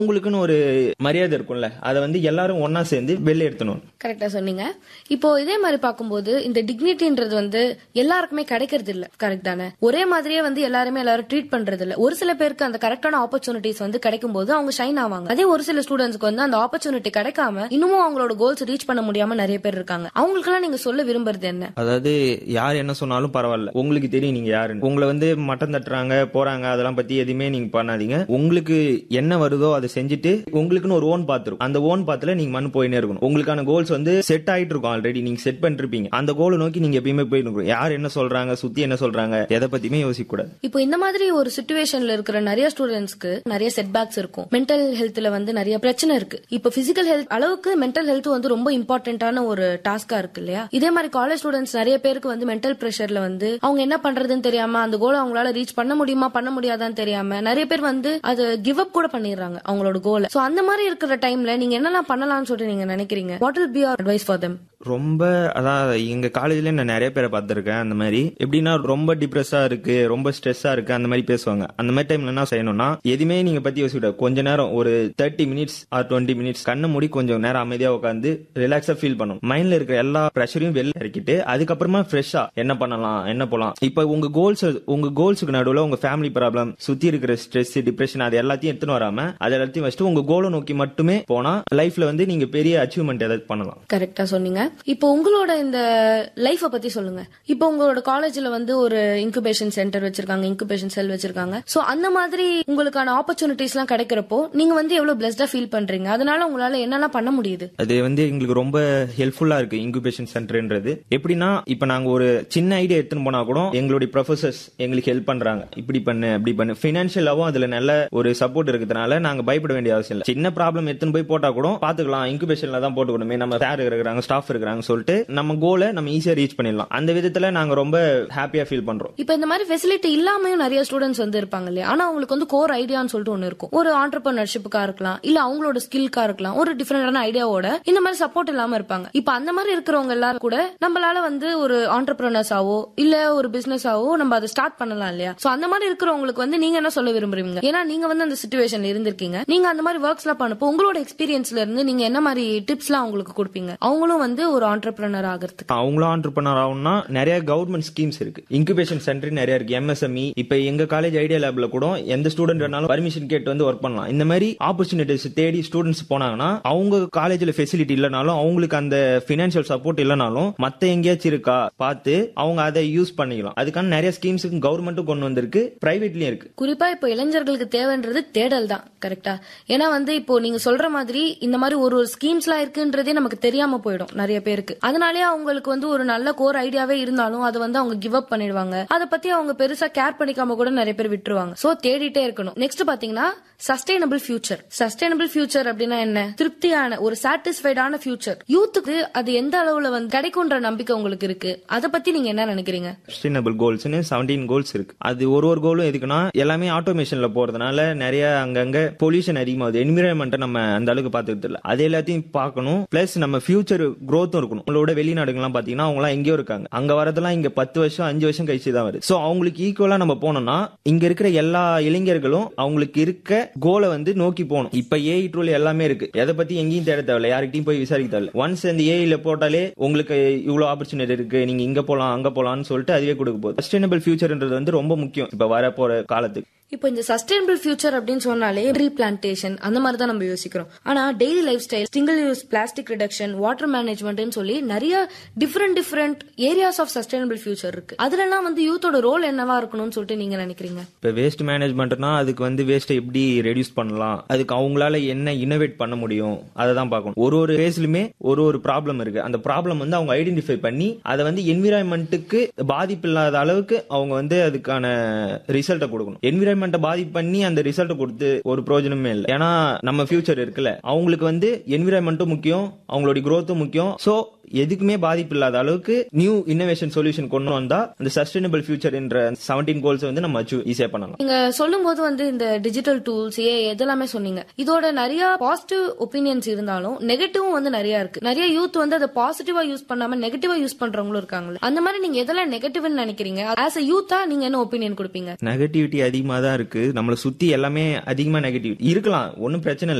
உங்களுக்குன்னு ஒரு மரியாதை இருக்கும்ல அதை வந்து எல்லாரும் ஒன்னா சேர்ந்து வெளில எடுத்தணும் கரெக்டா சொன்னீங்க இப்போ இதே மாதிரி பார்க்கும்போது இந்த டிக்னிட்டின்றது வந்து எல்லாருக்குமே கிடைக்கிறது இல்ல கரெக்ட் தானே ஒரே மாதிரியே வந்து எல்லாருமே எல்லாரும் ட்ரீட் பண்றது இல்ல ஒரு சில பேருக்கு அந்த கரெக்டான ஆப்பர்ச்சுனிட்டிஸ் வந்து கிடைக்கும் போது அவங்க ஷைன் ஆவாங்க அதே ஒரு சில ஸ்டூடெண்ட்ஸ்க்கு வந்து அந்த ஆப்பர்ச்சுனிட்டி கிடைக்காம இன்னமும் அவங்களோட கோல்ஸ் ரீச் பண்ண முடியாம நிறைய பேர் இருக்காங்க அவங்களுக்கெல்லாம் நீங்க சொல்ல விரும்புறது என்ன அதாவது யார் என்ன சொன்னாலும் பரவாயில்ல உங்களுக்கு தெரியும் நீங்க யாருன்னு உங்களை வந்து மட்டம் தட்டுறாங்க போறாங்க அதெல்லாம் பத்தி எதுவுமே நீங்க பண்ணாதீங்க உங்களுக்கு என்ன வருதோ அதை செஞ்சுட்டு உங்களுக்குன்னு ஒரு ஓன் பாத்து இருக்கும் அந்த ஓன் பாத்துல நீங்க மண் போயினே இருக்கணும் உங்களுக்கான கோல்ஸ் வந்து செட் ஆயிட்டு இருக்கும் ஆல்ரெடி நீங்க செட் பண்ணிருப்பீங்க அந்த கோலை நோக்கி நீங்க எப்பயுமே போயிட்டு இருக்கணும் யார் என்ன சொல்றாங்க சுத்தி என்ன சொல்றாங்க எதை பத்தியுமே யோசிக்க கூடாது இப்போ இந்த மாதிரி ஒரு சுச்சுவேஷன்ல இருக்கிற நிறைய ஸ்டூடெண்ட்ஸ்க்கு நிறைய செட்பேக்ஸ் இருக்கும் மென்டல் ஹெல்த்ல வந்து நிறைய பிரச்சனை இருக்கு இப்போ பிசிக்கல் ஹெல்த் அளவுக்கு மென்டல் ஹெல்த் வந்து ரொம்ப இம்பார்ட்டன்டான ஒரு டாஸ்கா இருக்கு இல்லையா இதே மாதிரி காலேஜ் ஸ்டூடெண்ட்ஸ் நிறைய பேருக்கு வந்து மென்டல் பிரஷர்ல வந்து அவங்க என்ன பண்றதுன்னு தெரியாம அந்த கோலை அவங்களால ரீச் பண்ண முடியுமா பண்ண முடியாதான்னு தெரியாம நிறைய பேர் வந்து அதை கிவ் அப் கூட பண்ணிடுறாங்க அவங்களோட கோலை சோ அந்த மாதிரி இருக்கிற டைம்ல நீங்க என்னெல்லாம் பண்ணலாம்னு சொல்லிட்டு நீங்க நினைக்கிறீங்க what will be your advice for them ரொம்ப அதான் எங்க காலேஜ்ல நான் நிறைய பேரை பார்த்திருக்கேன் அந்த மாதிரி எப்படின்னா ரொம்ப டிப்ரெஸ்ஸா இருக்கு ரொம்ப ஸ்ட்ரெஸ்ஸா இருக்கு அந்த மாதிரி பேசுவாங்க அந்த மாதிரி டைம்ல என்ன செய்யணும்னா எதுவுமே நீங்க பத்தி யோசிக்க கொஞ்ச நேரம் ஒரு thirty minutes or twenty minutes கண்ணை மூடி கொஞ்சம் நேரம் அமைதியா உட்காந்து ரிலாக்ஸா ஃபீல் பண்ணும் மைண்ட்ல இருக்கிற எல்லா ப்ரெஷரையும் வெளில இறக்கிட்டு அதுக்கப்புறமா ஃப்ரெஷ்ஷா என்ன பண்ணலாம் என்ன போலாம் இப்ப உங்க கோல்ஸ் உங்க கோல்ஸுக்கு நடுவுல உங்க ஃபேமிலி ப்ராப்ளம் சுத்தி இருக்கிற ஸ்ட்ரெஸ் டிப்ரெஷன் அது எல்லாத்தையும் எடுத்துன்னு வராம அது எல்லாத்தையும் வச்சுட்டு உங்க கோலை நோக்கி மட்டுமே போனா லைஃப்ல வந்து நீங்க பெரிய அச்சீவ்மெண்ட் ஏதாவது பண்ணலாம் கரெக்டா சொன்னீங்க இப்போ உங்களோட இந்த லைஃப பத்தி சொல்லுங்க இப்போ உங்களோட காலேஜ்ல வந்து ஒரு இன்குபேஷன் சென்டர் வச்சிருக்காங்க இன்குபேஷன் செல் வச்சிருக்காங்க சோ அந்த மாதிரி உங்களுக்கான ஆப்பர்ச்சுனிட்டிஸ் எல்லாம் கிடைக்கிறப்போ நீங்க வந்து எவ்வளவு பிளஸ்டா ஃபீல் பண்றீங்க அதனால உங்களால என்னெல்லாம் பண்ண முடியுது அது வந்து எங்களுக்கு ரொம்ப ஹெல்ப்ஃபுல்லா இருக்கு இன்குபேஷன் சென்டர்ன்றது எப்படின்னா இப்ப நாங்க ஒரு சின்ன ஐடியா எடுத்துன்னு போனா கூட எங்களுடைய ப்ரொஃபசர்ஸ் எங்களுக்கு ஹெல்ப் பண்றாங்க இப்படி பண்ணு அப்படி பண்ணு பினான்சியலாவும் அதுல நல்ல ஒரு சப்போர்ட் இருக்கிறதுனால நாங்க பயப்பட வேண்டிய அவசியம் இல்லை சின்ன ப்ராப்ளம் எடுத்துன்னு போய் போட்டா கூட பாத்துக்கலாம் இன்குபேஷன்ல தான் போட்டுக்கணுமே நம்ம சார் இருக்கிறாங்க ஸ்டாஃப் இருக்கிறாங்க சொல்லிட்டு நம்ம கோலை நம்ம ஈஸியா ரீச் பண்ணிடலாம் அந்த விதத்துல நாங்க ரொம்ப ஹாப்பியா ஃபீல் பண்றோம் இப்போ இந்த மாதிரி ஃபெசிலிட்டி இல்லாமையும் நிறைய ஸ்டூடெண்ட்ஸ் வந்து இருப்பாங்க இல்லையா ஆனா அவங்களுக்கு வந்து கோர் ஐடியான்னு சொல்லிட்டு ஒன்னு இருக்கும் ஒரு ஆண்டர்பிரினர்ஷிப்புக்கா இருக்கலாம் இல்ல அவங்களோட ஸ்கில்கா இருக்கலாம் ஒரு டிஃபரெண்டான ஐடியாவோட இந்த மாதிரி சப்போர்ட் இல்லாம இருப்பாங்க இப்போ அந்த மாதிரி இருக்கிறவங்க எல்லாரும் கூட நம்மளால வந்து ஒரு ஆண்டர்பிரினர்ஸ் ஆவோ இல்ல ஒரு பிசினஸ் ஆவோ நம்ம அதை ஸ்டார்ட் பண்ணலாம் இல்லையா சோ அந்த மாதிரி இருக்கிறவங்களுக்கு வந்து நீங்க என்ன சொல்ல விரும்புறீங்க ஏன்னா நீங்க வந்து அந்த சுச்சுவேஷன்ல இருந்திருக்கீங்க நீங்க அந்த மாதிரி ஒர்க்ஸ் எல்லாம் பண்ணப்போ உங்களோட எக்ஸ்பீரியன்ஸ்ல இருந்து நீங்க என்ன மாதிரி டிப்ஸ் எல்லாம் அவங்களுக்கு கொடுப்பீங்க அவங்களும் வந்து ஒரு ஆண்டர்பிரினர் ஆகிறதுக்கு அவங்களும் ஆண்டர்பனர் ஆகணும்னா நிறைய கவர்மெண்ட் ஸ்கீம்ஸ் இருக்கு இன்குபேஷன் சென்டர் நிறைய இருக்கு எம்எஸ்எம்இ இப்ப எங்க காலேஜ் ஐடியா லேப்ல கூட எந்த ஸ்டூடெண்ட் வேணாலும் பர்மிஷன் கேட்டு வந்து ஒர்க் பண்ணலாம் இந்த மாதிரி ஆப்பர்ச்சுனிட்டிஸ் தேடி ஸ்டூடெண்ட்ஸ் போனாங்கன்னா அவங்க காலேஜ்ல ஃபெசிலிட்டி இல்லனாலும் அவங்களுக்கு அந்த பினான்சியல் சப்போர்ட் இல்லனாலும் மத்த எங்கேயாச்சும் இருக்கா பார்த்து அவங்க அதை யூஸ் பண்ணிக்கலாம் அதுக்கான நிறைய ஸ்கீம்ஸ் கவர்மெண்ட்டும் கொண்டு வந்திருக்கு பிரைவேட்லயும் இருக்கு குறிப்பா இப்போ இளைஞர்களுக்கு தேவைன்றது தேடல் தான் கரெக்டா ஏன்னா வந்து இப்போ நீங்க சொல்ற மாதிரி இந்த மாதிரி ஒரு ஒரு ஸ்கீம்ஸ் எல்லாம் இருக்குன்றதே நமக்கு தெரியாம போயிடும் நிறைய பேருக்கு அதனாலே அவங்களுக்கு வந்து ஒரு நல்ல கோர் ஐடியாவே இருந்தாலும் அதை வந்து அவங்க கிவ் அப் பண்ணிடுவாங்க அதை பத்தி அவங்க பெருசா கேர் பண்ணிக்காம கூட நிறைய பேர் விட்டுருவாங்க சோ தேடிட்டே இருக்கணும் நெக்ஸ்ட் பாத்தீங்கன்னா சஸ்டைனபிள் ஃபியூச்சர் சஸ்டைனபிள் ஃபியூச்சர் அப்படின்னா என்ன திருப்தியான ஒரு சாட்டிஸ்ஃபைடான ஃபியூச்சர் யூத்துக்கு அது எந்த அளவுல வந்து கிடைக்கும்ன்ற நம்பிக்கை உங்களுக்கு இருக்கு அதை பத்தி நீங்க என்ன நினைக்கிறீங்க சஸ்டைனபிள் கோல்ஸ்னு செவன்டீன் கோல்ஸ் இருக்கு அது ஒரு ஒரு கோலும் எதுக்குன்னா எல்லாமே ஆட்டோமேஷன்ல போறதுனால நிறைய அங்கங்க பொல்யூஷன் அதிகமாகுது என்விரான்மெண்ட்டை நம்ம அந்த அளவுக்கு பாத்துக்கிறது இல்ல அது எல்லாத்தையும் பார்க்கணும் பிளஸ் நம்ம ஃபியூச்சர் growth இருக்கணும் உங்களோட வெளிநாடுகள்லாம் பாத்தீங்கன்னா அவங்க எல்லாம் எங்கேயோ இருக்காங்க அங்க வரதெல்லாம் இங்க பத்து வருஷம் அஞ்சு வருஷம் கழிச்சு தான் வருது சோ அவங்களுக்கு ஈக்குவலா நம்ம போனோம்னா இங்க இருக்கிற எல்லா இளைஞர்களும் அவங்களுக்கு இருக்க கோலை வந்து நோக்கி போகணும் இப்ப ஏஐ டூல் எல்லாமே இருக்கு எதை பத்தி எங்கேயும் தேட தேவையில்ல யார்கிட்டயும் போய் விசாரிக்க தேவையில்ல ஒன்ஸ் அந்த ஏஐல போட்டாலே உங்களுக்கு இவ்வளவு ஆப்பர்ச்சுனிட்டி இருக்கு நீங்க இங்க போலாம் அங்க போலாம்னு சொல்லிட்டு அதுவே கொடுக்க போகுது சஸ்டைனபிள் ஃபியூச்சர்ன்றது வந்து ரொம்ப முக்கியம் இப்ப வர போற காலத்துக்கு இப்போ இந்த சஸ்டைனபிள் ஃபியூச்சர் அப்படின்னு சொன்னாலே ரீபிளான்டேஷன் அந்த மாதிரி தான் நம்ம யோசிக்கிறோம் ஆனா daily lifestyle single use plastic reduction water மேனேஜ்மெண்ட்னு சொல்லி நிறைய different different areas of sustainable future இருக்கு அதுலலாம் வந்து யூத்தோட ரோல் என்னவா இருக்கணும்னு சொல்லிட்டு நீங்க நினைக்கிறீங்க இப்ப வேஸ்ட் மேனேஜ்மெண்ட்னா அதுக்கு வந்து வேஸ்ட்டை எப்படி ரெடியூஸ் பண்ணலாம் அதுக்கு அவங்களால என்ன இன்னோவேட் பண்ண முடியும் அதை தான் பார்க்கணும் ஒரு ஒரு ஃபேஸ்லயுமே ஒரு ஒரு ப்ராப்ளம் இருக்கு அந்த ப்ராப்ளம் வந்து அவங்க ஐடென்டிஃபை பண்ணி அதை வந்து என்விரான்மெண்ட்டுக்கு பாதிப்பு இல்லாத அளவுக்கு அவங்க வந்து அதுக்கான ரிசல்ட்டை கொடுக்கணும் என்விரான்மெண்ட்டை பாதிப்பு பண்ணி அந்த ரிசல்ட்டை கொடுத்து ஒரு பிரயோஜனமே இல்லை ஏன்னா நம்ம ஃபியூச்சர் இருக்குல்ல அவங்களுக்கு வந்து என்விரான்மெண்ட்டும் முக்கியம் அவங்களுடைய growth-உம் முக்கியம் சோ எதுக்குமே பாதிப்பு இல்லாத அளவுக்கு நியூ இன்னோவேஷன் சொல்யூஷன் கொண்டு வந்தா அந்த சஸ்டைனபிள் ஃபியூச்சர் என்ற செவன்டீன் கோல்ஸ் வந்து நம்ம அச்சீவ் ஈஸியா பண்ணலாம் நீங்க சொல்லும் போது வந்து இந்த டிஜிட்டல் டூல்ஸ் ஏ இதெல்லாமே சொன்னீங்க இதோட நிறைய பாசிட்டிவ் ஒப்பீனியன்ஸ் இருந்தாலும் நெகட்டிவும் வந்து நிறைய இருக்கு நிறைய யூத் வந்து அதை பாசிட்டிவா யூஸ் பண்ணாம நெகட்டிவா யூஸ் பண்றவங்களும் இருக்காங்க அந்த மாதிரி நீங்க எதெல்லாம் நெகட்டிவ்னு நினைக்கிறீங்க ஆஸ் அ யூத்தா நீங்க என்ன ஒப்பீனியன் கொடுப்பீங்க நெகட்டிவிட்டி அதிகமா தான் இருக்கு நம்மளை சுத்தி எல்லாமே அதிகமா நெகட்டிவ் இருக்கலாம் ஒன்னும் பிரச்சனை இல்ல